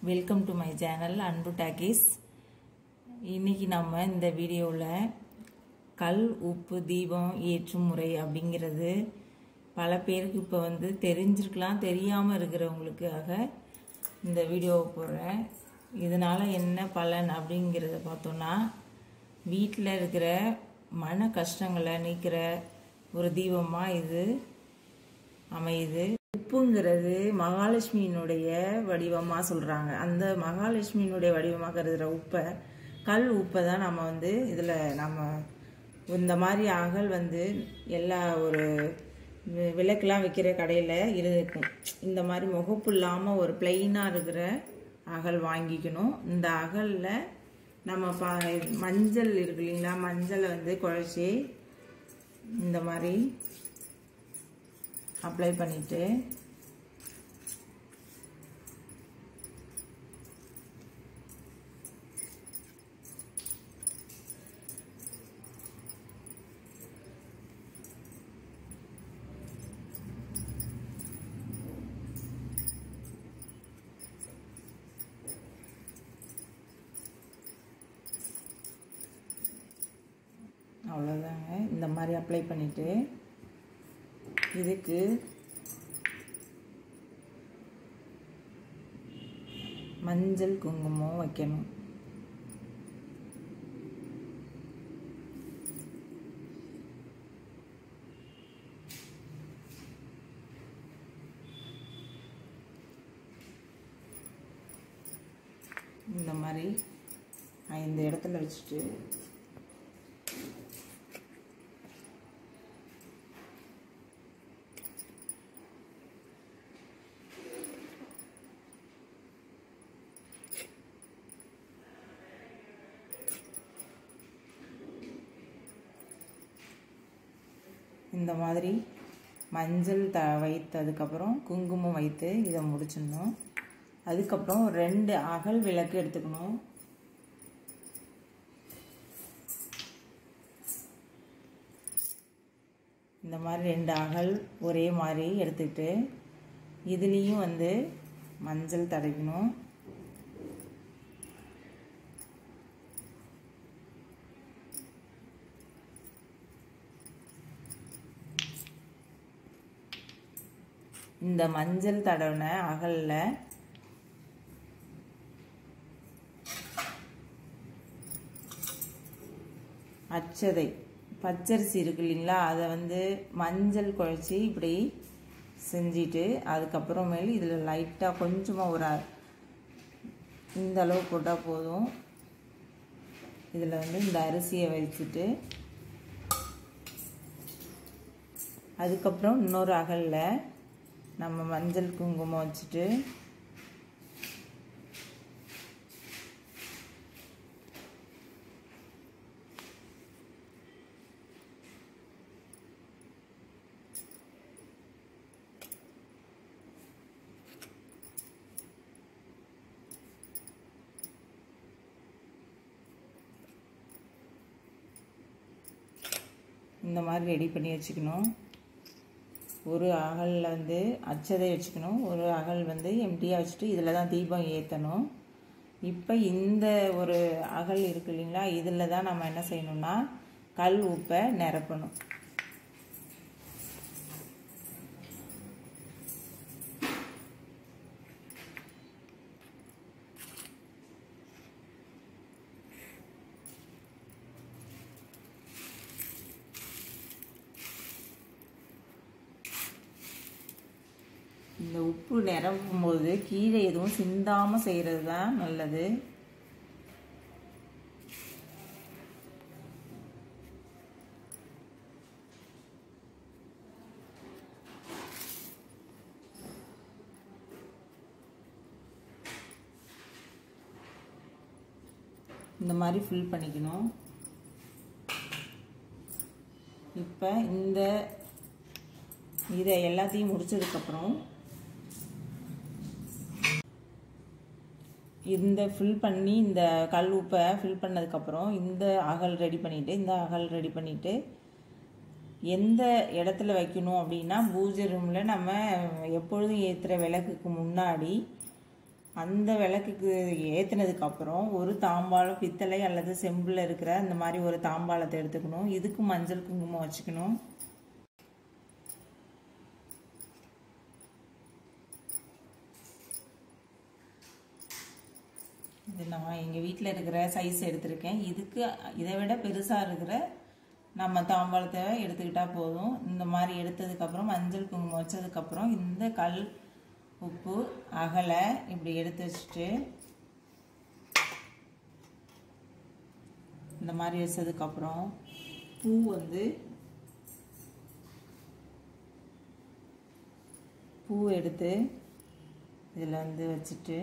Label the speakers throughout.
Speaker 1: welcome to my channel Anbu talkies இன்னைக்கு நம்ம இந்த வீடியோவில் கல் உப்பு தீபம் ஏற்றும் முறை அப்படிங்கிறது பல பேருக்கு இப்போ வந்து தெரிஞ்சிருக்கலாம் தெரியாமல் இருக்கிறவங்களுக்காக இந்த வீடியோவை போடுறேன் இதனால் என்ன பலன் அப்படிங்கிறத பார்த்தோன்னா வீட்டில் இருக்கிற மன கஷ்டங்களை நீக்கிற ஒரு தீபமாக இது அமையுது உப்புங்கிறது மகாலட்சுமியினுடைய வடிவமாக சொல்கிறாங்க அந்த மகாலட்சுமியினுடைய வடிவமாக கருதுகிற உப்பை கல் உப்பை தான் நம்ம வந்து இதில் நம்ம இந்த மாதிரி அகல் வந்து எல்லா ஒரு வி- விளக்கெல்லாம் வைக்கிற கடையில் இருக்கும் இந்த மாதிரி முகப்பு இல்லாமல் ஒரு பிளெயினாக இருக்கிற அகல் வாங்கிக்கணும் இந்த அகலில் நம்ம பா மஞ்சள் இருக்கு இல்லைங்களா மஞ்சளை வந்து குழச்சி இந்த மாதிரி அப்ளை பண்ணிட்டு அவ்வளோதாங்க இந்த மாதிரி அப்ளை பண்ணிட்டு இதுக்கு மஞ்சள் குங்குமம் வைக்கணும் இந்த மாதிரி ஐந்து இடத்துல வச்சுட்டு இந்த மாதிரி மஞ்சள் த வைத்ததுக்கப்புறம் குங்குமம் வைத்து இதை முடிச்சிடணும் அதுக்கப்புறம் ரெண்டு அகல் விளக்கு எடுத்துக்கணும் இந்த மாதிரி ரெண்டு அகல் ஒரே மாதிரி எடுத்துக்கிட்டு இதுலேயும் வந்து மஞ்சள் தடவிக்கணும் இந்த மஞ்சள் தடவின அகல்ல அச்சதை பச்சரிசி இருக்கு இல்லைங்களா அதை வந்து மஞ்சள் குழச்சி இப்படி செஞ்சிட்டு அதுக்கப்புறமேல் இதில் லைட்டாக கொஞ்சமாக ஒரு அ- இந்த அளவு போட்டால் போதும் இதில் வந்து இந்த அரிசியை வச்சுட்டு அதுக்கப்புறம் இன்னொரு அகலில் நம்ம மஞ்சள் குங்குமம் வச்சுட்டு இந்த மாதிரி ரெடி பண்ணி வச்சுக்கணும் ஒரு அகலில் வந்து அச்சதை வச்சுக்கணும் ஒரு அகல் வந்து எம்டியாக வச்சுட்டு இதில் தான் தீபம் ஏற்றணும் இப்போ இந்த ஒரு அகல் இருக்கு இல்லைங்களா இதில் தான் நம்ம என்ன செய்யணும்னா கல் உப்பை நிரப்பணும் இந்த உப்பு நிரப்பும் போது கீழே எதுவும் சிந்தாமல் செய்கிறது தான் நல்லது இந்த மாதிரி ஃபில் பண்ணிக்கணும் இப்போ இந்த இதை எல்லாத்தையும் முடிச்சதுக்கப்புறம் இந்த ஃபில் பண்ணி இந்த கல் உப்பை ஃபில் பண்ணதுக்கப்புறம் இந்த அகல் ரெடி பண்ணிவிட்டு இந்த அகல் ரெடி பண்ணிவிட்டு எந்த இடத்துல வைக்கணும் அப்படின்னா பூஜை ரூமில் நம்ம எப்பொழுதும் ஏற்றுற விளக்குக்கு முன்னாடி அந்த விளக்குக்கு ஏற்றுனதுக்கப்புறம் ஒரு தாம்பாளம் பித்தளை அல்லது செம்பில் இருக்கிற அந்த மாதிரி ஒரு தாம்பாளத்தை எடுத்துக்கணும் இதுக்கு மஞ்சள் குங்குமம் வச்சுக்கணும் இது நான் எங்கள் வீட்டில் இருக்கிற சைஸ் எடுத்திருக்கேன் இதுக்கு இதை விட பெருசாக இருக்கிற நம்ம தாம்பாளத்தை எடுத்துக்கிட்டால் போதும் இந்த மாதிரி எடுத்ததுக்கப்புறம் மஞ்சள் குங்குமம் வச்சதுக்கப்புறம் இந்த கல் உப்பு அகலை இப்படி எடுத்து வச்சுட்டு இந்த மாதிரி வச்சதுக்கப்புறம் பூ வந்து பூ எடுத்து இதில் வந்து வச்சுட்டு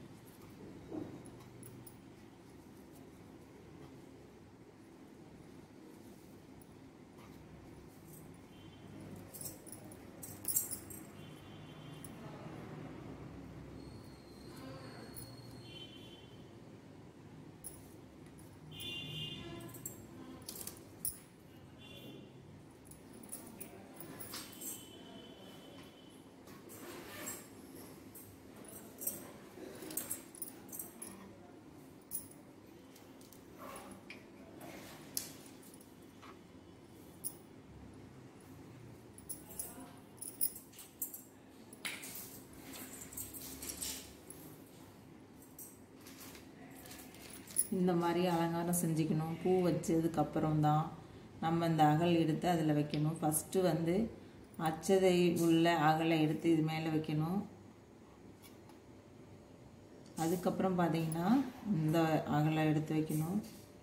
Speaker 1: இந்த மாதிரி அலங்காரம் செஞ்சுக்கணும் பூ வச்சதுக்கப்புறம் தான் நம்ம இந்த அகல் எடுத்து அதில் வைக்கணும் ஃபஸ்ட்டு வந்து அச்சதை உள்ள அகலை எடுத்து இது மேலே வைக்கணும் அதுக்கப்புறம் பார்த்தீங்கன்னா இந்த அகலை எடுத்து வைக்கணும்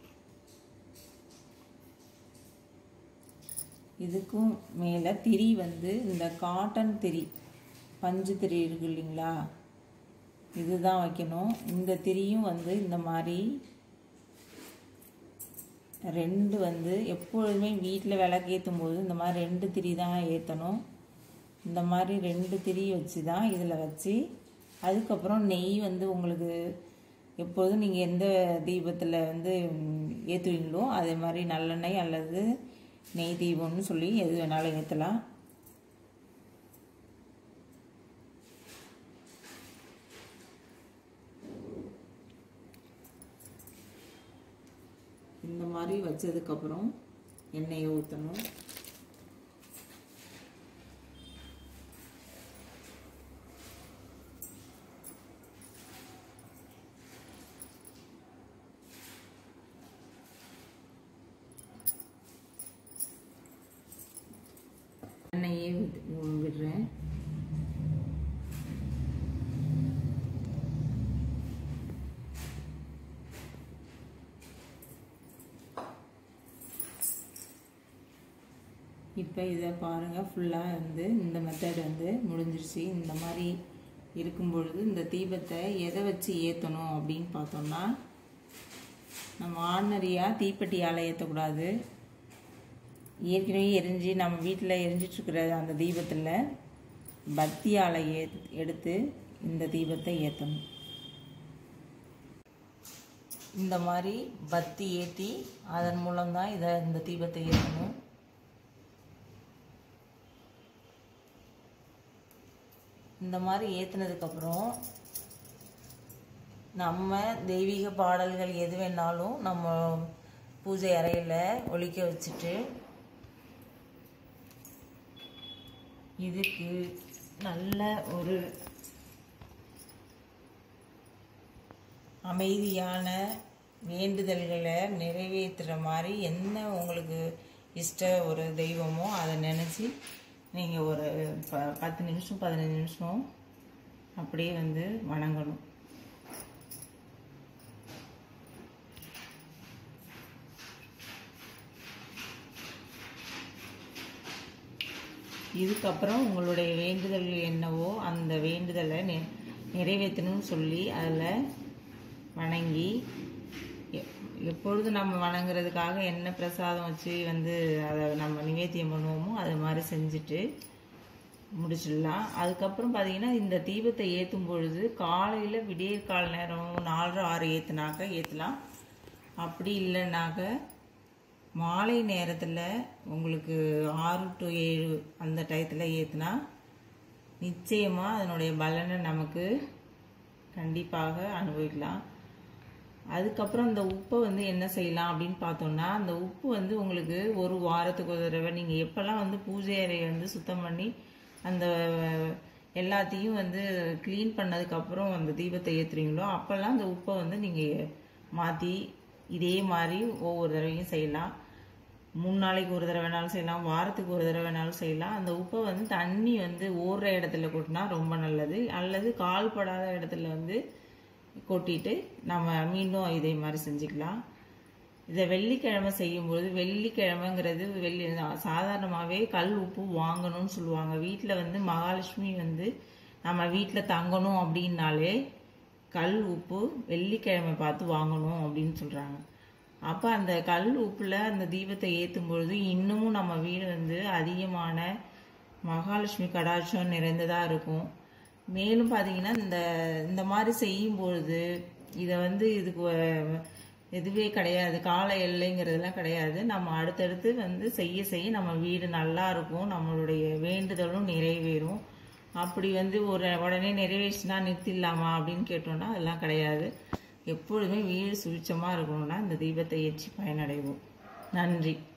Speaker 1: இதுக்கும் மேலே திரி வந்து இந்த காட்டன் திரி பஞ்சு திரி இருக்கு இல்லைங்களா இதுதான் வைக்கணும் இந்த திரியும் வந்து இந்த மாதிரி ரெண்டு வந்து எப்பொழுதுமே வீட்டில் விளக்கேற்றும் போது இந்த மாதிரி ரெண்டு திரி தான் ஏற்றணும் இந்த மாதிரி ரெண்டு திரி வச்சு தான் இதில் வச்சு அதுக்கப்புறம் நெய் வந்து உங்களுக்கு எப்போதும் நீங்கள் எந்த தீபத்தில் வந்து ஏற்றுவீங்களோ அதே மாதிரி நல்லெண்ணெய் அல்லது நெய் தீபம்னு சொல்லி எது வேணாலும் ஏற்றலாம் இந்த மாதிரி வச்சதுக்கப்புறம் எண்ணெயை ஊற்றணும் எண்ணெயே விட்- விடுறேன் இப்போ இதை பாருங்கள் ஃபுல்லாக வந்து இந்த மெத்தட் வந்து முடிஞ்சிருச்சு இந்த மாதிரி இருக்கும் பொழுது இந்த தீபத்தை எதை வச்சு ஏற்றணும் அப்படின்னு பார்த்தோம்னா நம்ம ஆர்டினரியாக தீப்பெட்டியால் ஏற்றக்கூடாது ஏற்கனவே எரிஞ்சு நம்ம வீட்டில் எரிஞ்சிட்ருக்கிற அந்த தீபத்தில் பத்தியால் ஏ எடுத்து இந்த தீபத்தை ஏற்றணும் இந்த மாதிரி பத்தி ஏற்றி அதன் மூலம்தான் இதை இந்த தீபத்தை ஏற்றணும் இந்த மாதிரி ஏற்றுனதுக்கப்புறம் நம்ம தெய்வீக பாடல்கள் எது வேணாலும் நம்ம பூஜை அறையில் ஒலிக்க வச்சுட்டு இதுக்கு நல்ல ஒரு அமைதியான வேண்டுதல்களை நிறைவேற்றுற மாதிரி என்ன உங்களுக்கு இஷ்ட ஒரு தெய்வமோ அதை நினச்சி நீங்கள் ஒரு ப பத்து நிமிஷம் பதினஞ்சு நிமிஷம் அப்படியே வந்து வணங்கணும் இதுக்கப்புறம் உங்களுடைய வேண்டுதல் என்னவோ அந்த வேண்டுதலை நெ நிறைவேற்றணும்னு சொல்லி அதில் வணங்கி எ- எப்பொழுது நம்ம வணங்குறதுக்காக என்ன பிரசாதம் வச்சு வந்து அதை நம்ம நிவேத்தியம் பண்ணுவோமோ அது மாதிரி செஞ்சுட்டு முடிச்சிடலாம் அதுக்கப்புறம் பார்த்தீங்கன்னா இந்த தீபத்தை ஏற்றும் பொழுது காலையில் விடியற் கால நேரம் நாலரை ஆறு ஏற்றுனாக்க ஏற்றலாம் அப்படி இல்லைனாக்க மாலை நேரத்தில் உங்களுக்கு ஆறு டு ஏழு அந்த டயத்தில் ஏற்றுனா நிச்சயமாக அதனுடைய பலனை நமக்கு கண்டிப்பாக அனுபவிக்கலாம் அதுக்கப்புறம் இந்த உப்பை வந்து என்ன செய்யலாம் அப்படின்னு பார்த்தோம்னா அந்த உப்பு வந்து உங்களுக்கு ஒரு வாரத்துக்கு ஒரு தடவை நீங்கள் எப்போல்லாம் வந்து பூஜை அறையை வந்து சுத்தம் பண்ணி அந்த எல்லாத்தையும் வந்து க்ளீன் பண்ணதுக்கப்புறம் அந்த தீபத்தை ஏற்றுறீங்களோ அப்போல்லாம் அந்த உப்பை வந்து நீங்கள் மாற்றி இதே மாதிரி ஒவ்வொரு தடவையும் செய்யலாம் மூணு நாளைக்கு ஒரு தடவை வேணாலும் செய்யலாம் வாரத்துக்கு ஒரு தடவை வேணாலும் செய்யலாம் அந்த உப்பை வந்து தண்ணி வந்து ஓடுற இடத்துல கொட்டினா ரொம்ப நல்லது அல்லது கால் படாத இடத்துல வந்து கொட்டிட்டு நம்ம மீண்டும் இதே மாதிரி செஞ்சுக்கலாம் இதை வெள்ளிக்கிழமை செய்யும்போது வெள்ளிக்கிழமைங்கிறது வெள்ளி சாதாரணமாகவே கல் உப்பு வாங்கணும்னு சொல்லுவாங்க வீட்டில் வந்து மகாலட்சுமி வந்து நம்ம வீட்டில் தங்கணும் அப்படின்னாலே கல் உப்பு வெள்ளிக்கிழமை பார்த்து வாங்கணும் அப்படின்னு சொல்கிறாங்க அப்போ அந்த கல் உப்பில் அந்த தீபத்தை ஏற்றும் பொழுது இன்னமும் நம்ம வீடு வந்து அதிகமான மகாலட்சுமி கடாட்சம் நிறைந்ததாக இருக்கும் மேலும் பார்த்தீங்கன்னா இந்த இந்த மாதிரி செய்யும் பொழுது இதை வந்து இதுக்கு எதுவே கிடையாது கால எல்லைங்கிறதுலாம் கிடையாது நம்ம அடுத்தடுத்து வந்து செய்ய செய்ய நம்ம வீடு நல்லா இருக்கும் நம்மளுடைய வேண்டுதலும் நிறைவேறும் அப்படி வந்து ஒரு உடனே நிறைவேறிச்சுன்னா நிறுத்திடலாமா அப்படின்னு கேட்டோம்னா அதெல்லாம் கிடையாது எப்பொழுதுமே வீடு சுழிச்சமாக இருக்கணும்னா இந்த தீபத்தை ஏற்றி பயனடைவோம் நன்றி